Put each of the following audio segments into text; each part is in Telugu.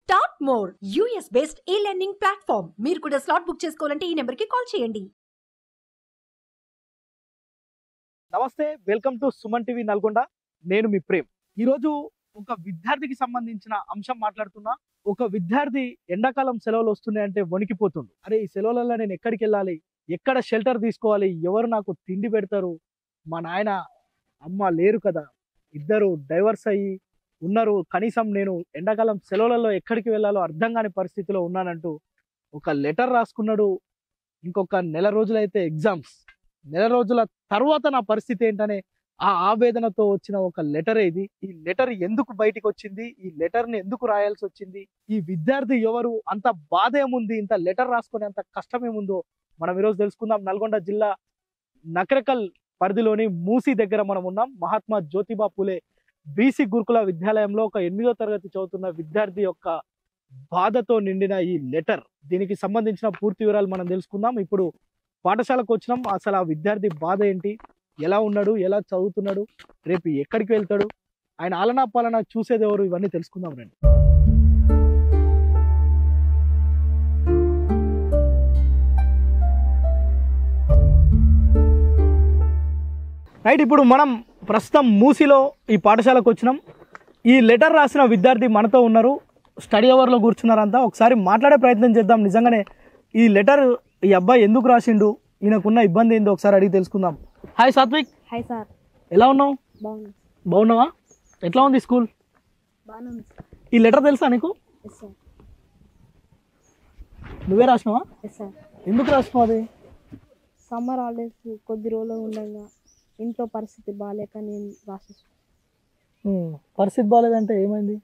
Top more US based e learning platform మీరు కూడా స్లాట్ బుక్ చేసుకోవాలంటే ఈ నెంబర్కి కాల్ చేయండి నమస్తే welcome to Suman TV Nalgonda నేను మీ ప్రేమ్ ఈరోజు ఒక విద్యార్థికి సంబంధించిన అంశం మాట్లాడుతున్నా ఒక విద్యార్థి ఎండాకాలం సెలవులు వస్తున్నాయంటే వణికిపోతుండు అరే ఈ సెలవులలో నేను ఎక్కడికి వెళ్ళాలి ఎక్కడ షెల్టర్ తీసుకోవాలి ఎవరు నాకు తిండి పెడతారు మా నాయన అమ్మ లేరు కదా ఇద్దరు డైవర్స్ అయ్యి ఉన్నారు కనీసం నేను ఎండాకాలం సెలవులలో ఎక్కడికి వెళ్ళాలో అర్థం కాని పరిస్థితిలో ఉన్నానంటూ ఒక లెటర్ రాసుకున్నాడు ఇంకొక నెల రోజులైతే ఎగ్జామ్స్ నెల రోజుల తర్వాత నా పరిస్థితి ఏంటనే ఆ ఆవేదనతో వచ్చిన ఒక లెటర్ ఇది ఈ లెటర్ ఎందుకు బయటికి వచ్చింది ఈ లెటర్ ని ఎందుకు రాయాల్సి వచ్చింది ఈ విద్యార్థి ఎవరు అంత బాధ ఏముంది ఇంత లెటర్ రాసుకునే అంత కష్టం ఏముందో మనం ఈరోజు తెలుసుకుందాం నల్గొండ జిల్లా నకరకల్ పరిధిలోని మూసి దగ్గర మనం ఉన్నాం మహాత్మా జ్యోతిబా పూలే బీసీ గురుకుల విద్యాలయంలో ఒక ఎనిమిదో తరగతి చదువుతున్న విద్యార్థి యొక్క బాధతో నిండిన ఈ లెటర్ దీనికి సంబంధించిన పూర్తి వివరాలు మనం తెలుసుకుందాం ఇప్పుడు పాఠశాలకు వచ్చినాం అసలు ఆ విద్యార్థి బాధ ఏంటి ఎలా ఉన్నాడు ఎలా చదువుతున్నాడు రేపు ఎక్కడికి వెళ్తాడు ఆయన ఆలనా పాలన చూసేది ఎవరు ఇవన్నీ తెలుసుకుందాం రండి రైట్ ఇప్పుడు మనం ప్రస్తుతం మూసిలో ఈ పాఠశాలకు వచ్చినాం ఈ లెటర్ రాసిన విద్యార్థి మనతో ఉన్నారు స్టడీ అవర్లో కూర్చున్నారంతా ఒకసారి మాట్లాడే ప్రయత్నం చేద్దాం నిజంగానే ఈ లెటర్ ఈ అబ్బాయి ఎందుకు రాసిండు ఈయనకున్న ఇబ్బంది ఏందో ఒకసారి అడిగి తెలుసుకుందాం హాయ్ సాత్విక్ హాయ్ సార్ ఎలా ఉన్నావు బాగుంది బాగున్నావా ఎట్లా ఉంది స్కూల్ బాగానే ఉంది సార్ ఈ లెటర్ తెలుసా నీకు ఎస్ సార్ నువ్వే రాసినావా ఎస్ సార్ ఎందుకు రాసినావు అది సమ్మర్ హాలిడేస్ కొద్ది రోజులు ఉండగా ఇంట్లో పరిస్థితి బాగాలేక నేను రాసేసాను ఉమ్, పరిస్థితి బాగాలేదంటే ఏమైంది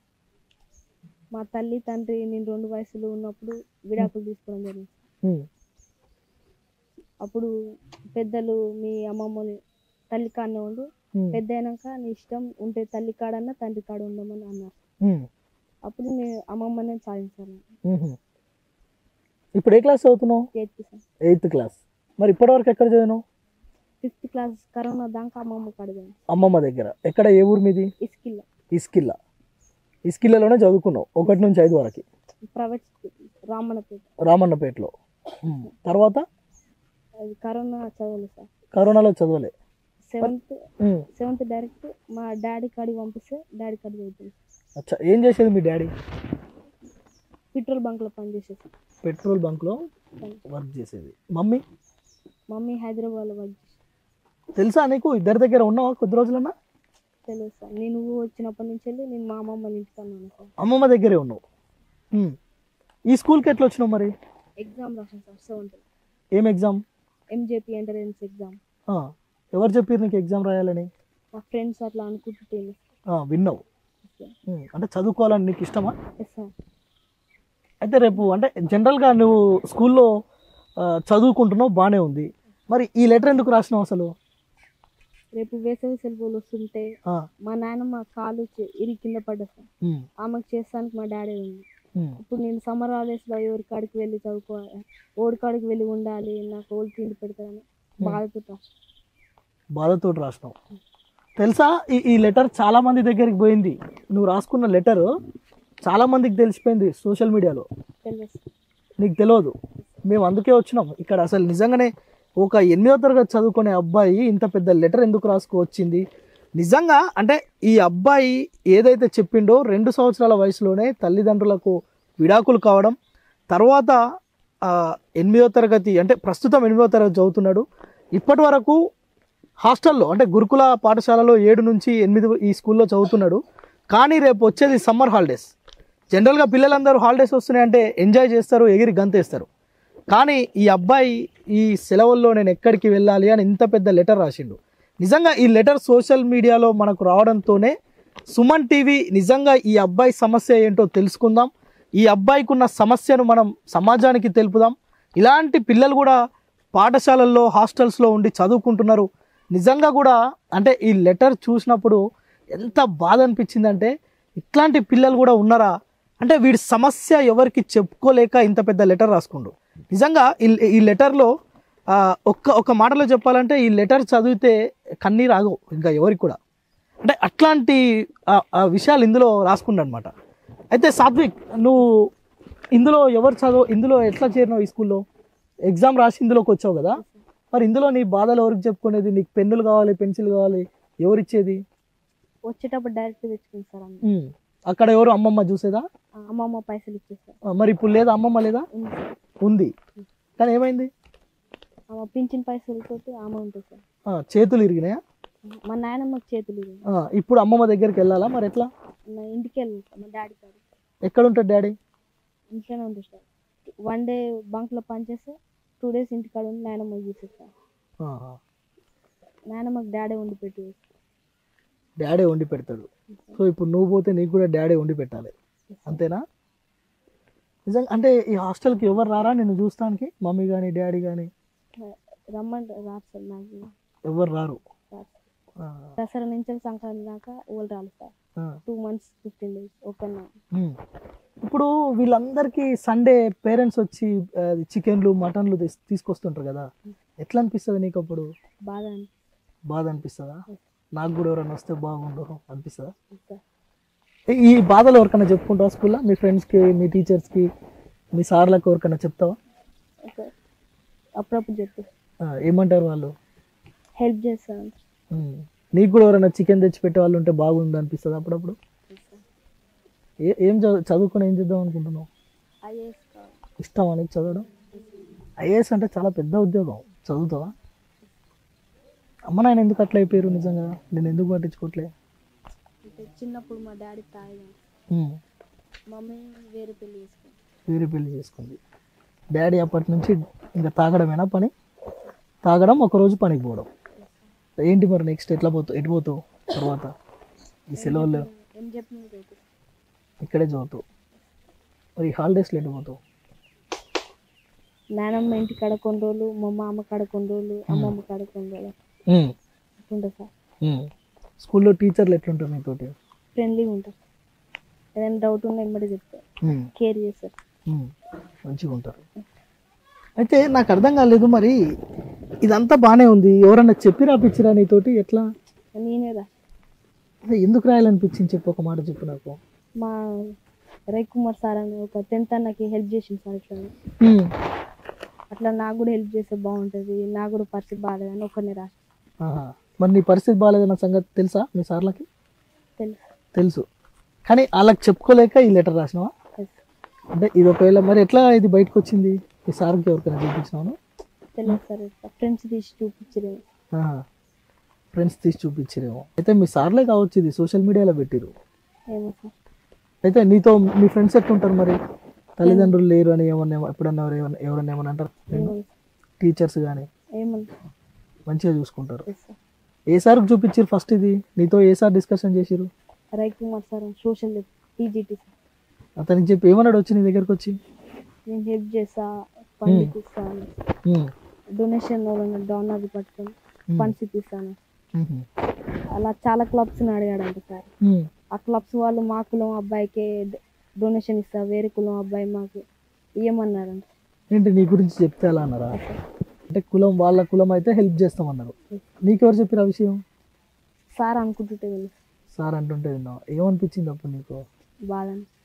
మా తల్లి తండ్రి నేను రెండు వయసులో ఉన్నప్పుడు విడాకులు తీసుకోవడం జరిగింది ఉమ్, అప్పుడు పెద్దలు మీ అమ్మమ్మ తల్లి కాడనే ఉండు ఉమ్, పెద్ద అయినాక నీ ఇష్టం ఉంటే తల్లి కాడన్నా తండ్రి కాడ ఉండమని అన్నారు ఉమ్, అప్పుడు నేను అమ్మమ్మనే సాధించాను ఉమ్. ఇప్పుడు ఏ క్లాస్ చదువుతున్నావు ఎయిత్ సార్ ఎయిత్ క్లాస్ మరి ఇప్పటివరకు ఎక్కడ చదివినావు ఫిఫ్త్ క్లాస్ కరోనా దాకా అమ్మమ్మ కాడదాను అమ్మమ్మ దగ్గర ఎక్కడ ఏ ఊరు మీది ఇస్కిల్ ఇస్కిల్లా ఇస్కిల్లాలోనే చదువుకున్నావు ఒకటి నుంచి ఐదు వరకు ప్రైవేట్ స్కూల్ రామన్నపేట రామన్నపేటలో ఉమ్. తర్వాత అది కరోనా చదవలేదు సార్ కరోనాలో చదవలే సెవెంత్ ఉమ్. సెవెంత్ డైరెక్ట్ మా డాడీ కాడికి పంపిస్తే డాడీ కాడి చదువుతుంది అచ్చా ఏం చేసేది మీ డాడీ పెట్రోల్ బంక్లో పనిచేసేసి పెట్రోల్ బంక్లో వర్క్ చేసేది మమ్మీ మమ్మీ హైదరాబాద్లో వర్క్ చేసి తెలుసా నీకు ఇద్దరి దగ్గర ఉన్నావా కొద్ది రోజులన్నా తెలియదు సార్ నేను వచ్చినప్పటి నుంచి వెళ్ళి నేను మా అమ్మమ్మ వాళ్ళ ఇంటికి అన్నాను సార్ అమ్మమ్మ దగ్గరే ఉన్నావు ఉమ్. ఈ స్కూల్కి ఎట్లా వచ్చినావు మరి ఎగ్జామ్ రాసాను సార్ సెవెంత్ ఏం ఎగ్జామ్ ఎంజేపీ ఎంట్రన్స్ ఎగ్జామ్ ఆ, ఎవరు చెప్పారు నీకు ఎగ్జామ్ రాయాలని మా ఫ్రెండ్స్ అట్లా అనుకుంటుంటే ఆ, విన్నావు ఉమ్, అంటే చదువుకోవాలని నీకు ఇష్టమా ఎస్ సార్ అయితే రేపు అంటే జనరల్గా నువ్వు స్కూల్లో ఆ, చదువుకుంటున్నావు బాగానే ఉంది మరి ఈ లెటర్ ఎందుకు రాసినావు అసలు రేపు వేసవి సెలవులు వస్తుంటే ఆ, మా నాన్నమ్మ కాలు చే- ఇరి కింద పడ్డా సార్ ఉమ్, ఆమెకు చేస్తానికి మా డాడీ ఉంది ఉమ్, ఇప్పుడు నేను సమ్మర్ హాలిడేస్లో ఎవరి కాడికి వెళ్ళి చదువుకోవాలి ఓడి కాడికి వెళ్ళి ఉండాలి నాకు ఓడి తిండి పెడతారని బాధతో రాశాను. బాధతో రాసినావు తెలుసా ఈ ఈ లెటర్ చాలా మంది దగ్గరికి పోయింది నువ్వు రాసుకున్న లెటర్ చాలా మందికి తెలిసిపోయింది సోషల్ మీడియాలో తెలియదు సార్. నీకు తెలియదు మేము అందుకే వచ్చినాం ఇక్కడ అసలు నిజంగానే ఒక ఎనిమిదో తరగతి చదువుకునే అబ్బాయి ఇంత పెద్ద లెటర్ ఎందుకు రాసుకువచ్చింది నిజంగా అంటే ఈ అబ్బాయి ఏదైతే చెప్పిండో రెండు సంవత్సరాల వయసులోనే తల్లిదండ్రులకు విడాకులు కావడం తర్వాత ఆ, ఎనిమిదో తరగతి అంటే ప్రస్తుతం ఎనిమిదో తరగతి చదువుతున్నాడు ఇప్పటి వరకు హాస్టల్లో అంటే గురుకుల పాఠశాలలో ఏడు నుంచి ఎనిమిది ఈ స్కూల్లో చదువుతున్నాడు కానీ రేపు వచ్చేది సమ్మర్ హాలిడేస్ జనరల్గా పిల్లలందరూ హాలిడేస్ వస్తున్నాయంటే ఎంజాయ్ చేస్తారు ఎగిరి గంతేస్తారు కానీ ఈ అబ్బాయి ఈ సెలవుల్లో నేను ఎక్కడికి వెళ్ళాలి అని ఇంత పెద్ద లెటర్ రాసిండు నిజంగా ఈ లెటర్ సోషల్ మీడియాలో మనకు రావడంతోనే సుమన్ టీవీ నిజంగా ఈ అబ్బాయి సమస్య ఏంటో తెలుసుకుందాం ఈ అబ్బాయికి ఉన్న సమస్యను మనం సమాజానికి తెలుపుదాం ఇలాంటి పిల్లలు కూడా పాఠశాలల్లో హాస్టల్స్లో ఉండి చదువుకుంటున్నారు నిజంగా కూడా అంటే ఈ లెటర్ చూసినప్పుడు ఎంత బాధ అనిపించిందంటే ఇట్లాంటి పిల్లలు కూడా ఉన్నారా అంటే వీడి సమస్య ఎవరికి చెప్పుకోలేక ఇంత పెద్ద లెటర్ రాసుకుండు నిజంగా ఈ ఈ లెటర్లో ఆ, ఒక్క ఒక మాటలో చెప్పాలంటే ఈ లెటర్ చదివితే కన్నీరు ఆగవు ఇంకా ఎవరికి కూడా అంటే అట్లాంటి ఆ- ఆ విషయాలు ఇందులో రాసుకుండు అనమాట అయితే సాత్విక్ నువ్వు ఇందులో ఎవరు చదువు ఇందులో ఎట్లా చేరినావు ఈ స్కూల్లో ఎగ్జామ్ రాసి ఇందులోకి వచ్చావు కదా మరి ఇందులో నీ బాధలు ఎవరికి చెప్పుకునేది నీకు పెన్నులు కావాలి పెన్సిల్ కావాలి ఎవరు ఇచ్చేది వచ్చేటప్పుడు డైరెక్ట్ తెచ్చుకుంది సార్ అమ్మ ఉమ్. అక్కడ ఎవరు అమ్మమ్మ చూసేదా ఆ, అమ్మమ్మ పైసలు ఇచ్చేస్తారు ఆ, మరి ఇప్పుడు లేదా అమ్మమ్మ లేదా ఉంది సార్ ఉంది కానీ ఏమైంది అమ్మ పింఛన్ పైసలతోటి ఆమె ఉంటుంది సార్ ఆ, చేతులు ఇరిగినాయా మా నాయనమ్మకి చేతులు ఇరిగినాయి. ఆ, ఇప్పుడు అమ్మమ్మ దగ్గరికి వెళ్ళాలా మరి ఎట్లా నా ఇంటికి వెళ్ళాను సార్ మా డాడీ కాదు ఎక్కడ ఉంటాడు డాడీ ఇంట్లోనే ఉంటుంది సార్ వన్ డే బంక్లో పనిచేస్తే టూ డేస్ ఇంటికాడ ఉండి నాయనమ్మకి చూసేస్తారు ఆహా. నాయనమ్మకి డాడీ వండి పెట్టి డాడీ వండి పెడతాడు సో ఇప్పుడు నువ్వు పోతే నీకు కూడా డాడీ వండి పెట్టాలి అంతేనా నిజంగా అంటే ఈ హాస్టల్కి ఎవరు రారా నేను చూస్తానికి మమ్మీ కానీ డాడీ కానీ రమ్మంటే రాదు సార్ నాకు ఎవరు రారు రాదు. ఆ, దసరా నుంచి సంక్రాంతి దాకా వాళ్ళు రాలి సార్ ఆ. టూ మంత్స్ ఫిఫ్టీన్ డేస్ ఒక ఉమ్. ఇప్పుడు వీళ్ళందరికీ సండే పేరెంట్స్ వచ్చి చికెన్లు మటన్లు తీస్- తీసుకొస్తుంటారు కదా ఎట్లా అనిపిస్తుంది నీకు అప్పుడు బాధ అని బాధ అనిపిస్తుందా నాకు కూడా ఎవరైనా వస్తే బాగుండు అనిపిస్తుందా సార్ ఈ- ఈ బాధలు ఎవరికైనా చెప్పుకుంటావా స్కూల్లో మీ ఫ్రెండ్స్కి మీ టీచర్స్కి మీ సార్లకు ఎవరికైనా చెప్తావా ఓకే అప్పుడప్పుడు చెప్పి ఆ, ఏమంటారు వాళ్ళు హెల్ప్ చేస్తాను ఉమ్. నీకు కూడా ఎవరైనా చికెన్ తెచ్చి పెట్టే వాళ్ళు ఉంటే బాగుంది అనిపిస్తుంది అప్పుడప్పుడు ఏ ఏం చదువు చదువుకొని ఏం చేద్దాం అనుకుంటున్నావు ఐఏఎస్ కావాలి ఇష్టమా నీకు చదవడం ఐఏఎస్ అంటే చాలా పెద్ద ఉద్యోగం చదువుతావా అమ్మ నాయన ఎందుకు అట్లా అయిపోయారు నిజంగా నేను ఎందుకు పట్టించుకోవట్లే అంటే చిన్నప్పుడు మా డాడీ తాగినాడు ఉమ్. మమ్మీ వేరే పెళ్లి చేసుకుంది వేరే పెళ్లి చేసుకుంది డాడీ అప్పటి నుంచి ఇంకా తాగడమేనా పని తాగడం ఒకరోజు పనికి పోవడం ఏంటి మరి నెక్స్ట్ ఎట్లా పోతావు ఎటు పోతావు తర్వాత ఈ సెలవుల్లో ఏం చెప్పిన రేపు ఇక్కడే చదువుతావు మరి హాలిడేస్లో ఎటు పోతావు నానమ్మ ఇంటి కాడ కొన్ని రోజులు మా మామ కాడ కొన్ని రోజులు అమ్మమ్మ కాడ కొన్ని రోజులు ఉమ్. ఉంటుంది సార్ ఉమ్. స్కూల్లో టీచర్లు ఎట్లుంటారు నీతోటి ఫ్రెండ్లీగా ఉంటారు ఏదైనా డౌట్ ఉన్నా వెంబడి చెప్తారు ఉమ్. కేర్ చేస్తారు ఉమ్. మంచిగా ఉంటారు అయితే నాకు అర్థం కాలేదు మరి ఇదంతా బాగానే ఉంది ఎవరన్నా చెప్పి రాపిచ్చిరా నీతోటి ఎట్లా నేనే రా అదే ఎందుకు రాయాలనిపించింది చెప్పు ఒక మాట చెప్పు నాకు మా రై కుమార్ సార్ అని ఒక టెన్త్ అన్నకి హెల్ప్ చేసింది సార్ ఇట్లా ఉమ్. అట్లా నాకు కూడా హెల్ప్ చేస్తే బాగుంటుంది నాకు కూడా పరిస్థితి బాగాలేదని ఒకరిని రాసి ఆహా. మరి నీ పరిస్థితి బాగాలేదన్న సంగతి తెలుసా మీ సార్లకి తెలుసు తెలుసు కానీ వాళ్ళకి చెప్పుకోలేక ఈ లెటర్ రాసినావా తెలుసు అంటే ఇది ఒకవేళ మరి ఎట్లా ఇది బయటకు వచ్చింది మీ సార్కి ఎవరికైనా చూపించినాను తెలియదు సార్ ఫ్రెండ్స్ తీసి చూపించలేదు ఫ్రెండ్స్ తీసి చూపించారేమో అయితే మీ సార్లే కావచ్చు ఇది సోషల్ మీడియాలో పెట్టిరు ఏమో సార్ అయితే నీతో మీ ఫ్రెండ్స్ ఎట్లుంటారు మరి తల్లిదండ్రులు లేరు అని ఏమన్నా ఎప్పుడన్నా ఎవరైనా ఎవరన్నా ఏమన్నా అంటారు ఏమో టీచర్స్ కానీ ఏమన్నా మంచిగా చూసుకుంటారు తెలుసు సార్ ఏ సార్కి చూపించారు ఫస్ట్ ఇది నీతో ఏ సార్ డిస్కషన్ చేసిరు Rai Kumar sir social TGT sir అతనికి చెప్పి ఏమన్నాడు వచ్చి నీ దగ్గరకు వచ్చి నేను హెల్ప్ చేస్తా ఫండ్ ఇప్పిస్తాను ఉమ్, డొనేషన్ ఎవరైనా డోనర్ పట్టుకొని ఫండ్స్ ఇప్పిస్తాను ఉమ్, అలా చాలా క్లబ్స్ని అడిగాడంట సార్ ఉమ్, ఆ క్లబ్స్ వాళ్ళు మా కులం అబ్బాయికే డొనేషన్ ఇస్తా వేరే కులం అబ్బాయి మాకు ఇవ్వమన్నారంట ఏంటి నీ గురించి చెప్తే అలా అన్నారా అంటే కులం వాళ్ళ కులం అయితే హెల్ప్ చేస్తామన్నారు నీకెవరు చెప్పారు ఆ విషయం సార్ అనుకుంటుంటే విని సార్ అంటుంటే విన్నావు ఏమనిపించింది అప్పుడు నీకు బాధ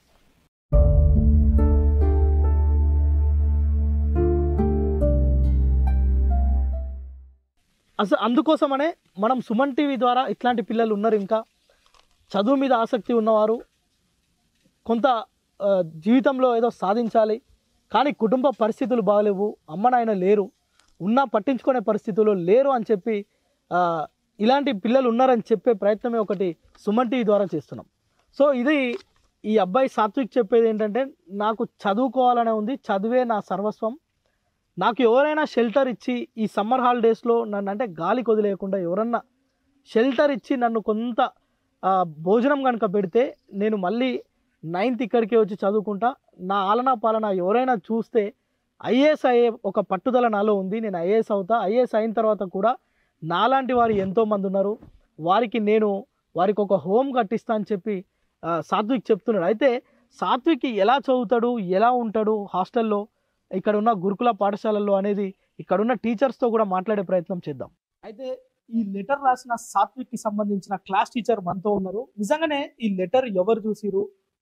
అసలు అందుకోసమనే మనం సుమన్ టీవీ ద్వారా ఇట్లాంటి పిల్లలు ఉన్నారు ఇంకా చదువు మీద ఆసక్తి ఉన్నవారు కొంత ఆ, జీవితంలో ఏదో సాధించాలి కానీ కుటుంబ పరిస్థితులు బాగలేవు అమ్మ నాయన లేరు ఉన్నా పట్టించుకునే పరిస్థితుల్లో లేరు అని చెప్పి ఆ, ఇలాంటి పిల్లలు ఉన్నారని చెప్పే ప్రయత్నమే ఒకటి సుమన్ టీవీ ద్వారా చేస్తున్నాం సో ఇది ఈ అబ్బాయి సాత్విక్ చెప్పేది ఏంటంటే నాకు చదువుకోవాలనే ఉంది చదువే నా సర్వస్వం నాకు ఎవరైనా షెల్టర్ ఇచ్చి ఈ సమ్మర్ హాలిడేస్లో నన్ను అంటే గాలికి వదిలేయకుండా ఎవరన్నా షెల్టర్ ఇచ్చి నన్ను కొంత ఆ, భోజనం కనుక పెడితే నేను మళ్ళీ నైన్త్ ఇక్కడికే వచ్చి చదువుకుంటా నా ఆలనా పాలన ఎవరైనా చూస్తే ఐఏఎస్ అయ్యే ఒక పట్టుదల నాలో ఉంది నేను ఐఏఎస్ అవుతా ఐఏఎస్ అయిన తర్వాత కూడా నాలాంటి వారు ఎంతోమంది ఉన్నారు వారికి నేను వారికి ఒక హోమ్ కట్టిస్తా అని చెప్పి ఆ, సాత్విక్ చెప్తున్నాడు అయితే సాత్విక్ ఎలా చదువుతాడు ఎలా ఉంటాడు హాస్టల్లో ఇక్కడ ఉన్న గురుకుల పాఠశాలల్లో అనేది ఇక్కడ ఉన్న టీచర్స్తో కూడా మాట్లాడే ప్రయత్నం చేద్దాం అయితే ఈ లెటర్ రాసిన సాత్విక్ కి సంబంధించిన క్లాస్ టీచర్ మనతో ఉన్నారు నిజంగానే ఈ లెటర్ ఎవరు చూసిరు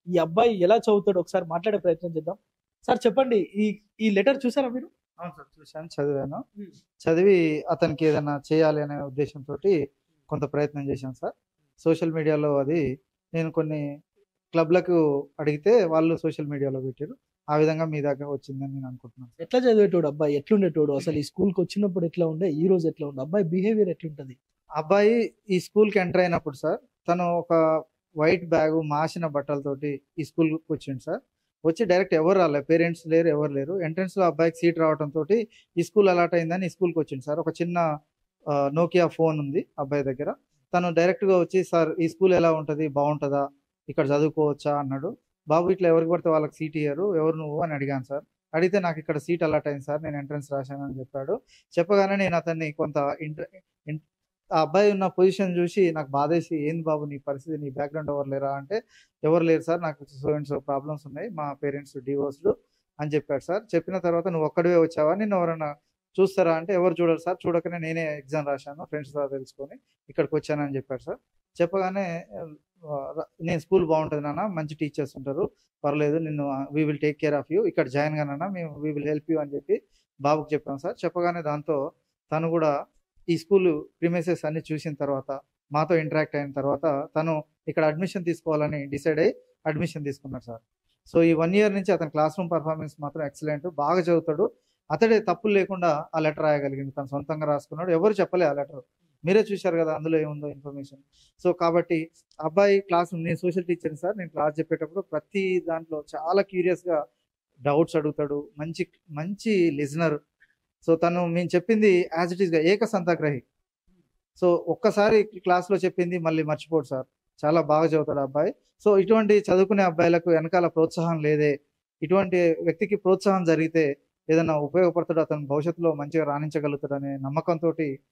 ఈ అబ్బాయి ఎలా చదువుతాడు ఒకసారి మాట్లాడే ప్రయత్నం చేద్దాం సార్ చెప్పండి ఈ ఈ లెటర్ చూసారా మీరు అవును సార్ చూశాను చదివాను చదివి అతనికి ఏదైనా చేయాలి అనే ఉద్దేశంతో కొంత ప్రయత్నం చేశాను సార్ సోషల్ మీడియాలో అది నేను కొన్ని క్లబ్లకు అడిగితే వాళ్ళు సోషల్ మీడియాలో పెట్టారు ఆ విధంగా మీ దగ్గర వచ్చిందని నేను అనుకుంటున్నాను ఎట్లా చదివేటోడు అబ్బాయి ఎట్లుండేటోడు అసలు ఈ స్కూల్కి వచ్చినప్పుడు ఎట్లా ఉండే ఈ రోజు ఎట్లా ఉండే అబ్బాయి బిహేవియర్ ఎట్లుంటది అబ్బాయి ఈ స్కూల్కి ఎంటర్ అయినప్పుడు సార్ తను ఒక వైట్ బ్యాగ్ మాసిన బట్టలతోటి ఈ స్కూల్కి వచ్చిండు సార్ వచ్చి డైరెక్ట్ ఎవరు రాలేదు పేరెంట్స్ లేరు ఎవరు లేరు ఎంట్రన్స్ లో అబ్బాయికి సీట్ రావడం తోటి ఈ స్కూల్ అలాట్ అయిందని ఈ స్కూల్కి వచ్చిండు సార్ ఒక చిన్న నోకియా ఫోన్ ఉంది అబ్బాయి దగ్గర తను డైరెక్ట్ గా వచ్చి సార్ ఈ స్కూల్ ఎలా ఉంటది బాగుంటుందా ఇక్కడ చదువుకోవచ్చా అన్నాడు బాబు ఇట్లా ఎవరికి పడితే వాళ్ళకి సీట్ ఇయ్యారు ఎవరు నువ్వు అని అడిగాను సార్ అడిగితే నాకు ఇక్కడ సీట్ అలాట్ అయింది సార్ నేను ఎంట్రన్స్ రాశాను అని చెప్పాడు చెప్పగానే నేను అతన్ని కొంత ఇంటర్ ఆ అబ్బాయి ఉన్న పొజిషన్ చూసి నాకు బాధేసి ఏంది బాబు నీ పరిస్థితి నీ బ్యాక్గ్రౌండ్ ఎవరు లేరా అంటే ఎవరు లేరు సార్ నాకు సో అండ్ సో ప్రాబ్లమ్స్ ఉన్నాయి మా పేరెంట్స్ డివోర్స్డ్ అని చెప్పాడు సార్ చెప్పిన తర్వాత నువ్వు ఒక్కడివే వచ్చావా నిన్ను ఎవరైనా చూస్తారా అంటే ఎవరు చూడరు సార్ చూడకనే నేనే ఎగ్జామ్ రాశాను ఫ్రెండ్స్ ద్వారా తెలుసుకొని ఇక్కడికి వచ్చానని చెప్పాడు సార్ చెప్పగానే ఆ, నేను స్కూల్ బాగుంటుంది నాన్న మంచి టీచర్స్ ఉంటారు పర్లేదు నిన్ను we will take care of you ఇక్కడ జాయిన్ గానన్నా మేము వీ విల్ హెల్ప్ యూ అని చెప్పి బాబుకి చెప్పాం సార్ చెప్పగానే దాంతో తను కూడా ఈ స్కూల్ ప్రిమైసెస్ అన్ని చూసిన తర్వాత మాతో ఇంటరాక్ట్ అయిన తర్వాత తను ఇక్కడ అడ్మిషన్ తీసుకోవాలని డిసైడ్ అయ్యి అడ్మిషన్ తీసుకున్నాడు సార్ సో ఈ వన్ ఇయర్ నుంచి అతని క్లాస్ రూమ్ పర్ఫార్మెన్స్ మాత్రం ఎక్సలెంట్ బాగా చదువుతాడు అతడే తప్పులు లేకుండా ఆ లెటర్ రాయగలిగింది తను సొంతంగా రాసుకున్నాడు ఎవరు చెప్పలే ఆ లెటర్ మీరే చూశారు కదా అందులో ఏముందో ఇన్ఫర్మేషన్ సో కాబట్టి అబ్బాయి క్లాస్ నేను సోషల్ టీచర్ సార్ నేను క్లాస్ చెప్పేటప్పుడు ప్రతి దాంట్లో చాలా క్యూరియస్ గా డౌట్స్ అడుగుతాడు మంచి మంచి లిజనర్ సో తను మేము చెప్పింది యాజ్ ఇట్ ఈస్ గా ఏక సంతాగ్రహి సో ఒక్కసారి క్లాస్ లో చెప్పింది మళ్ళీ మర్చిపోడు సార్ చాలా బాగా చదువుతాడు ఆ అబ్బాయి సో ఇటువంటి చదువుకునే అబ్బాయిలకు వెనకాల ప్రోత్సాహం లేదే ఇటువంటి వ్యక్తికి ప్రోత్సాహం జరిగితే ఏదైనా ఉపయోగపడతాడు అతను భవిష్యత్తులో మంచిగా రాణించగలుగుతాడు అనే నమ్మకంతో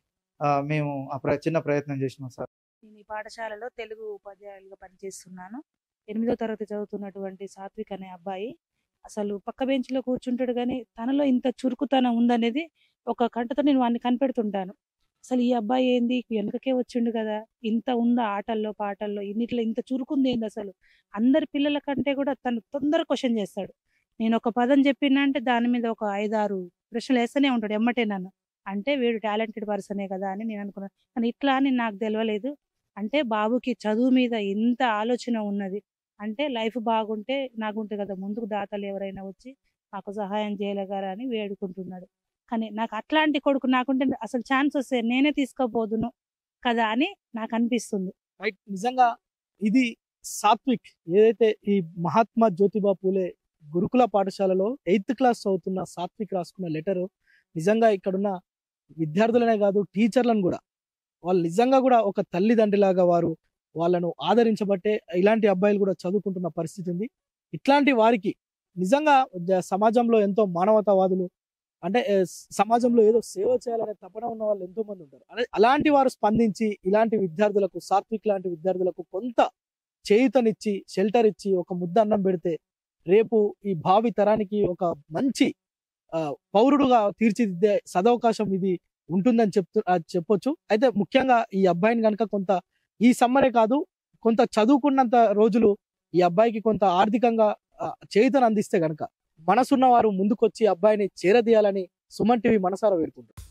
మేము ఆ ప్ర చిన్న ప్రయత్నం చేసినాం సార్ నేను ఈ పాఠశాలలో తెలుగు ఉపాధ్యాయులుగా పనిచేస్తున్నాను ఎనిమిదో తరగతి చదువుతున్నటువంటి సాత్విక్ అనే అబ్బాయి అసలు పక్క బెంచ్లో కూర్చుంటాడు కానీ తనలో ఇంత చురుకుతనం ఉందనేది ఒక కంటతో నేను వాడిని కనిపెడుతుంటాను అసలు ఈ అబ్బాయి ఏంది వెనుకకే వచ్చిండు కదా ఇంత ఉందా ఆటల్లో పాటల్లో ఇన్నిట్లో ఇంత చురుకుంది ఏంది అసలు అందరి పిల్లల కంటే కూడా తను తొందర క్వశ్చన్ చేస్తాడు నేను ఒక పదం చెప్పినా అంటే దాని మీద ఒక ఐదారు ప్రశ్నలు వేస్తూనే ఉంటాడు ఎమ్మటే నన్ను అంటే వీడు టాలెంటెడ్ పర్సనే కదా అని నేను అనుకున్నాను కానీ ఇట్లా అని నాకు తెలియలేదు అంటే బాబుకి చదువు మీద ఎంత ఆలోచన ఉన్నది అంటే లైఫ్ బాగుంటే నాకుంటే కదా ముందుకు దాతలు ఎవరైనా వచ్చి నాకు సహాయం చేయలేగారా అని వేడుకుంటున్నాడు కానీ నాకు అట్లాంటి కొడుకు నాకుంటే అసలు ఛాన్స్ వస్తే నేనే తీసుకోబోదును కదా అని నాకు అనిపిస్తుంది రైట్ నిజంగా ఇది సాత్విక్ ఏదైతే ఈ మహాత్మా జ్యోతిబా పూలే గురుకుల పాఠశాలలో ఎయిత్ క్లాస్ చదువుతున్న సాత్విక్ రాసుకున్న లెటర్ నిజంగా ఇక్కడున్న విద్యార్థులనే కాదు టీచర్లను కూడా వాళ్ళు నిజంగా కూడా ఒక తల్లిదండ్రిలాగా వారు వాళ్ళను ఆదరించబట్టే ఇలాంటి అబ్బాయిలు కూడా చదువుకుంటున్న పరిస్థితి ఉంది ఇట్లాంటి వారికి నిజంగా జ- సమాజంలో ఎంతో మానవతావాదులు అంటే ఏ, సమాజంలో ఏదో సేవ చేయాలనే తపన ఉన్న వాళ్ళు ఎంతో మంది ఉంటారు అదే అలాంటి వారు స్పందించి ఇలాంటి విద్యార్థులకు సాత్విక్ లాంటి విద్యార్థులకు కొంత చేయుతనిచ్చి షెల్టర్ ఇచ్చి ఒక ముద్ద అన్నం పెడితే రేపు ఈ భావి తరానికి ఒక మంచి ఆ, పౌరుడుగా తీర్చిదిద్దే సదవకాశం ఇది ఉంటుందని చెప్తూ ఆ, చెప్పొచ్చు అయితే ముఖ్యంగా ఈ అబ్బాయిని కనుక కొంత ఈ సమ్మరే కాదు కొంత చదువుకున్నంత రోజులు ఈ అబ్బాయికి కొంత ఆర్థికంగా ఆ, చేయుతను అందిస్తే గనక మనసున్న వారు ముందుకొచ్చి అబ్బాయిని చేరదీయాలని సుమన్ టీవీ మనసారా వేడుకుంటారు